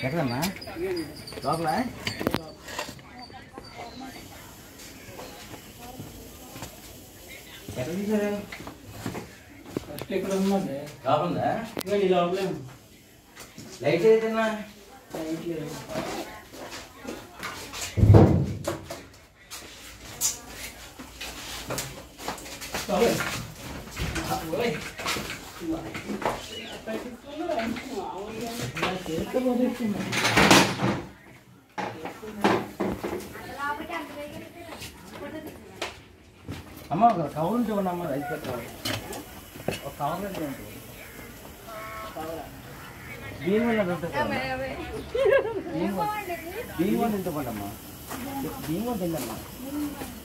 ఎక్కడమ్మా లోపల ఎక్కడ తీశారు ఫస్ట్ ఇక్కడ ఉందండి లోపల ఇంకా ఈ లోపలే ఉంది. లైట్ ఏదైనా లైట్ లేదు. ఓయ్. ఓయ్. ఇలా చేస్తే పోతుంది. అమ్మ ఒక కవర్ ఉంటే అమ్మ రైస్ పెట్టాలి ఒక కవర్ ఉంటే ఉంటుంది దీని వల్ల దొరుకుతుంది దీని వల్ల దీని వల్ల ఎంత పండమ్మా దీని వల్ల తిందమ్మా